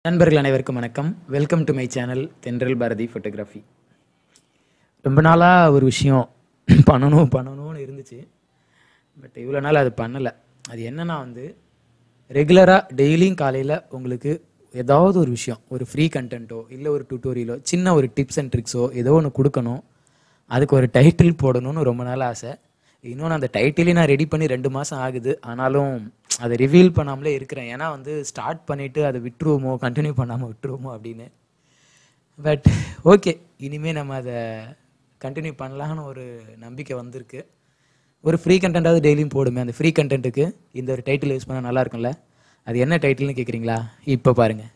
நண்பர்கள் அனைவருக்கும் வணக்கம் வெல்கம் டு மை சேனல் தென்றல் பாரதி ஃபோட்டோகிராஃபி ரொம்ப நாளாக ஒரு விஷயம் பண்ணணும் பண்ணணும்னு இருந்துச்சு பட் இவ்வளோ நாள் அது பண்ணலை அது என்னன்னா வந்து ரெகுலராக டெய்லியும் காலையில் உங்களுக்கு ஏதாவது ஒரு விஷயம் ஒரு ஃப்ரீ கண்டென்ட்டோ இல்லை ஒரு டுட்டோரியலோ சின்ன ஒரு டிப்ஸ் அண்ட் ட்ரிக்ஸோ ஏதோ ஒன்று கொடுக்கணும் அதுக்கு ஒரு டைட்டில் போடணும்னு ரொம்ப நாள் ஆசை இன்னொன்று அந்த டைட்டிலே நான் ரெடி பண்ணி ரெண்டு மாதம் ஆகுது ஆனாலும் அதை ரிவீல் பண்ணாமலே இருக்கிறேன் ஏன்னா வந்து ஸ்டார்ட் பண்ணிவிட்டு அதை விட்டுருவோமோ கண்டினியூ பண்ணாமல் விட்டுருவோமோ அப்படின்னு பட் ஓகே இனிமேல் நம்ம அதை கண்டினியூ பண்ணலான்னு ஒரு நம்பிக்கை வந்திருக்கு ஒரு ஃப்ரீ கண்டென்ட்டாவது டெய்லியும் போடுமே அந்த ஃப்ரீ கண்டென்ட்டுக்கு இந்த ஒரு டைட்டில் யூஸ் பண்ணால் நல்லா இருக்கும்ல அது என்ன டைட்டில்னு கேட்குறீங்களா இப்போ பாருங்கள்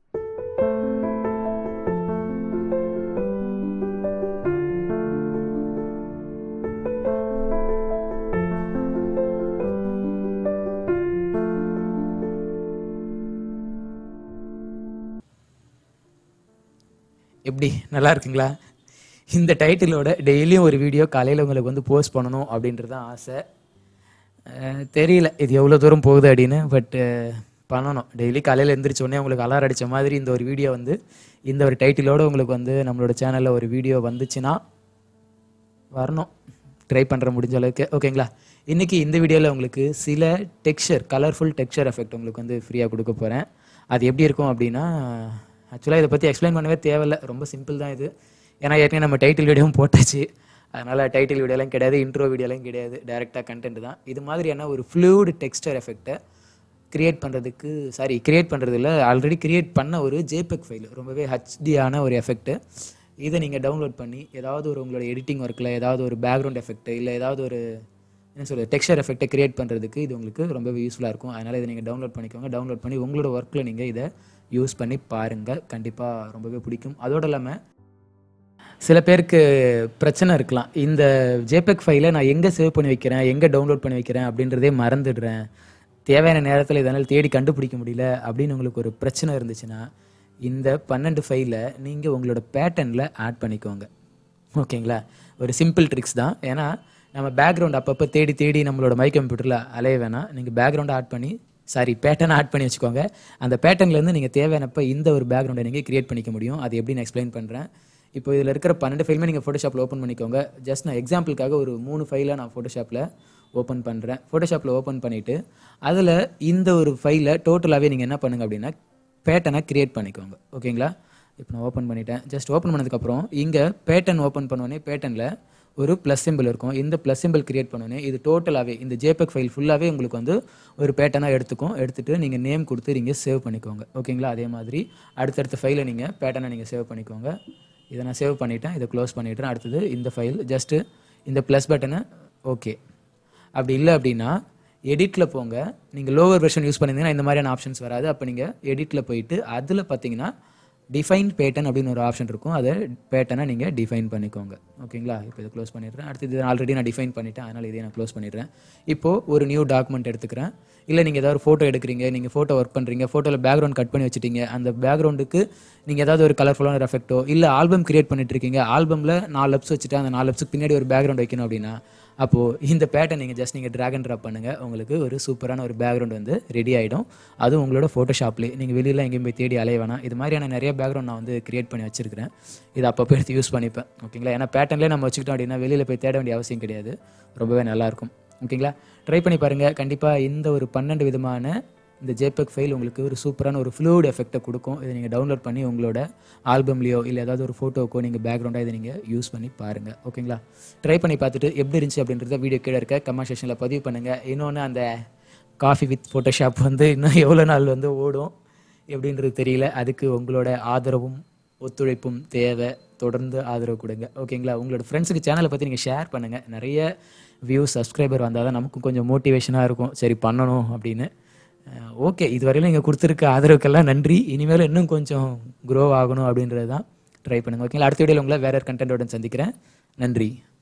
எப்படி நல்லா இருக்குங்களா இந்த டைட்டிலோட டெய்லியும் ஒரு வீடியோ காலையில் உங்களுக்கு வந்து போஸ்ட் பண்ணணும் அப்படின்றது தான் ஆசை அஹ் தெரியல இது எவ்வளோ தூரம் போகுது அப்படின்னு பட் பண்ணணும் டெய்லி காலையில் எந்திரிச்ச உடனே உங்களுக்கு அலாரம் அடித்த மாதிரி இந்த ஒரு வீடியோ வந்து இந்த ஒரு டைட்டிலோட உங்களுக்கு வந்து நம்மளோட சேனலில் ஒரு வீடியோ வந்துச்சுன்னா வரணும் ட்ரை பண்ணுற முடிஞ்ச அளவுக்கு ஓகேங்களா இன்றைக்கி இந்த வீடியோவில் உங்களுக்கு சில டெக்ஸ்சர் கலர்ஃபுல் டெக்ஸ்சர் எஃபெக்ட் உங்களுக்கு வந்து ஃப்ரீயாக கொடுக்க போகிறேன் அது எப்படி இருக்கும் அப்படின்னா ஆக்சுவலாக இதை பற்றி எக்ஸ்பிளைன் பண்ணவே தேவையில்ல ரொம்ப சிம்பிள் தான் இது ஏன்னா ஏற்கனவே நம்ம டைட்டில் வீடியோவும் போட்டாச்சு அதனால் டைட்டில் வீடியோலாம் கிடையாது இன்ட்ரோ வீடியோலாம் கிடையாது டேரெக்டாக கண்டென்ட் தான் இது மாதிரியான ஒரு ஃப்ளூடு டெக்ஸ்டர் எஃபெக்ட்டை கிரியேட் பண்ணுறதுக்கு சாரி கிரியேட் பண்ணுறதுல ஆல்ரெடி கிரியேட் பண்ண ஒரு ஜேபெக் ஃபைல் ரொம்பவே ஹச்டியான ஒரு எஃபெக்ட்டு இதை நீங்கள் டவுன்லோட் பண்ணி ஏதாவது ஒரு உங்களோட எடிட்டிங் ஒர்க்கில் ஏதாவது ஒரு பேக்ரவுண்ட் எஃபெக்ட் இல்லை ஏதாவது ஒரு என்ன சொல்கிறது டெக்ஸ்சர் எஃபெக்ட்டை கிரியேட் பண்ணுறதுக்கு இது உங்களுக்கு ரொம்பவே யூஸ்ஃபுல்லாக இருக்கும் அதனால் இதை நீங்கள் டவுன்லோட் பண்ணிக்கோங்க டவுன்லோட் பண்ணி உங்களோட ஒர்க்கில் நீங்கள் இதை யூஸ் பண்ணி பாருங்கள் கண்டிப்பாக ரொம்பவே பிடிக்கும் அதோடு இல்லாமல் சில பேருக்கு பிரச்சனை இருக்கலாம் இந்த ஜேபெக் ஃபைலை நான் எங்கே சேவ் பண்ணி வைக்கிறேன் எங்கே டவுன்லோட் பண்ணி வைக்கிறேன் அப்படின்றதே மறந்துடுறேன் தேவையான நேரத்தில் இதனால் தேடி கண்டுபிடிக்க முடியல அப்படின்னு உங்களுக்கு ஒரு பிரச்சனை இருந்துச்சுன்னா இந்த பன்னெண்டு ஃபைலை நீங்கள் உங்களோட பேட்டர்னில் ஆட் பண்ணிக்கோங்க ஓகேங்களா ஒரு சிம்பிள் ட்ரிக்ஸ் தான் ஏன்னா நம்ம பேக்ரவுண்ட் அப்பப்போ தேடி தேடி நம்மளோட மை கம்ப்யூட்டரில் அலைய வேணாம் நீங்கள் பேக்ரவுண்டை ஆட் பண்ணி சாரி பேட்டர்னை ஆட் பண்ணி வச்சுக்கோங்க அந்த பேட்டர்ன்லேருந்து நீங்கள் தேவையானப்போ இந்த ஒரு பேக்ரவுண்டை நீங்கள் கிரியேட் பண்ணிக்க முடியும் அது எப்படி நான் எக்ஸ்பிளைன் பண்ணுறேன் இப்போ இதில் இருக்கிற பன்னெண்டு ஃபைலுமே நீங்கள் ஃபோட்டோஷாப்பில் ஓப்பன் பண்ணிக்கோங்க ஜஸ்ட் நான் எக்ஸாம்பிளுக்காக ஒரு மூணு ஃபைலை நான் ஃபோட்டோஷாப்பில் ஓப்பன் பண்ணுறேன் ஃபோட்டோஷாப்பில் ஓப்பன் பண்ணிவிட்டு அதில் இந்த ஒரு ஃபைலை டோட்டலாகவே நீங்கள் என்ன பண்ணுங்க அப்படின்னா பேட்டனை கிரியேட் பண்ணிக்கோங்க ஓகேங்களா இப்போ நான் ஓப்பன் பண்ணிட்டேன் ஜஸ்ட் ஓப்பன் பண்ணதுக்கப்புறம் இங்கே பேட்டன் ஓப்பன் பண்ணோடனே பேட்டனில் ஒரு ப்ளஸ் சிம்பிள் இருக்கும் இந்த ப்ளஸ் சிம்பிள் கிரியேட் பண்ணோன்னே இது டோட்டலாகவே இந்த ஜேபெக் ஃபைல் ஃபுல்லாகவே உங்களுக்கு வந்து ஒரு பேட்டனாக எடுத்துக்கும் எடுத்துகிட்டு நீங்கள் நேம் கொடுத்து நீங்கள் சேவ் பண்ணிக்கோங்க ஓகேங்களா அதே மாதிரி அடுத்தடுத்த ஃபைலை நீங்கள் பேட்டனை நீங்கள் சேவ் பண்ணிக்கோங்க இதை நான் சேவ் பண்ணிட்டேன் இதை க்ளோஸ் பண்ணிட்டேன் அடுத்தது இந்த ஃபைல் ஜஸ்ட்டு இந்த ப்ளஸ் பட்டனை ஓகே அப்படி இல்லை அப்படின்னா எடிட்டில் போங்க நீங்கள் லோவர் வெர்ஷன் யூஸ் பண்ணியிருந்தீங்கன்னா இந்த மாதிரியான ஆப்ஷன்ஸ் வராது அப்போ நீங்கள் எடிட்டில் போயிட்டு அதில் பார்த்தீங்கன்னா டிஃபைன் பேட்டன் அப்படின்னு ஒரு ஆப்ஷன் இருக்கும் அதை பேட்டனை நீங்கள் டிஃபைன் பண்ணிக்கோங்க ஓகேங்களா இப்போ இதை க்ளோஸ் பண்ணிடுறேன் அடுத்து இது ஆல்ரெடி நான் டிஃபைன் பண்ணிட்டேன் அதனால் இதை நான் க்ளோஸ் பண்ணிடுறேன் இப்போது ஒரு நியூ டாக்குமெண்ட் எடுத்துக்கிறேன் இல்லை நீங்கள் ஏதாவது ஒரு ஃபோட்டோ எடுக்கிறீங்க நீங்கள் ஃபோட்டோ ஒர்க் பண்ணுறீங்க ஃபோட்டோவில் பேக்ரவுண்ட் கட் பண்ணி வச்சுட்டீங்க அந்த பேக்ரவுண்டுக்கு நீங்கள் ஏதாவது ஒரு கலர்ஃபுல்லான ஒரு எஃபெக்ட்டோ இல்லை ஆல்பம் கிரியேட் பண்ணிட்டு இருக்கீங்க ஆல்பமில் நாலு லப்ஸ் வச்சுட்டு அந்த நாலு லப்ஸுக்கு பின்னாடி ஒரு பேக்ரவுண்ட் வைக்கணும் அப்படின்னா அப்போது இந்த பேட்டர்ன் நீங்கள் ஜஸ்ட் நீங்கள் ட்ராக் அண்ட் ட்ராப் பண்ணுங்கள் உங்களுக்கு ஒரு சூப்பரான ஒரு பேக்ரவுண்ட் வந்து ரெடி ஆகிடும் அதுவும் உங்களோட ஃபோட்டோஷாப்லேயே நீங்கள் வெளியில் எங்கேயும் போய் தேடி அலைய வேணாம் இது மாதிரியான நிறைய பேக்ரவுண்ட் நான் வந்து கிரியேட் பண்ணி வச்சிருக்கிறேன் இது அப்பப்போ எடுத்து யூஸ் பண்ணிப்பேன் ஓகேங்களா ஏன்னா பேட்டர்ன்லேயே நம்ம வச்சுக்கிட்டோம் அப்படின்னா வெளியில் போய் தேட வேண்டிய அவசியம் கிடையாது ரொம்பவே நல்லாயிருக்கும் ஓகேங்களா ட்ரை பண்ணி பாருங்கள் கண்டிப்பாக இந்த ஒரு பன்னெண்டு விதமான இந்த ஜேபெக் ஃபைல் உங்களுக்கு ஒரு சூப்பரான ஒரு ஃப்ளூட் எஃபெக்ட்டை கொடுக்கும் இதை நீங்கள் டவுன்லோட் பண்ணி உங்களோட ஆல்பம்லேயோ இல்லை ஏதாவது ஒரு ஃபோட்டோக்கோ நீங்கள் பேக்ரவுண்டாக இதை நீங்கள் யூஸ் பண்ணி பாருங்கள் ஓகேங்களா ட்ரை பண்ணி பார்த்துட்டு எப்படி இருந்துச்சு அப்படின்றத வீடியோ கீழே இருக்க கமெண்ட் செக்ஷனில் பதிவு பண்ணுங்கள் இன்னொன்று அந்த காஃபி வித் ஃபோட்டோஷாப் வந்து இன்னும் எவ்வளோ நாள் வந்து ஓடும் எப்படின்றது தெரியல அதுக்கு உங்களோட ஆதரவும் ஒத்துழைப்பும் தேவை தொடர்ந்து ஆதரவு கொடுங்க ஓகேங்களா உங்களோட ஃப்ரெண்ட்ஸுக்கு சேனலை பற்றி நீங்கள் ஷேர் பண்ணுங்கள் நிறைய வியூஸ் சப்ஸ்கிரைபர் வந்தால் தான் நமக்கும் கொஞ்சம் மோட்டிவேஷனாக இருக்கும் சரி பண்ணணும் அப்படின்னு ஓகே இதுவரையிலும் நீங்கள் கொடுத்துருக்க ஆதரவுக்கெல்லாம் நன்றி இனிமேல் இன்னும் கொஞ்சம் க்ரோ ஆகணும் அப்படின்றது தான் ட்ரை பண்ணுங்கள் ஓகேங்களா அடுத்த வீடியோவில் உங்களை வேற கண்டென்ட்டோட சந்திக்கிறேன் நன்றி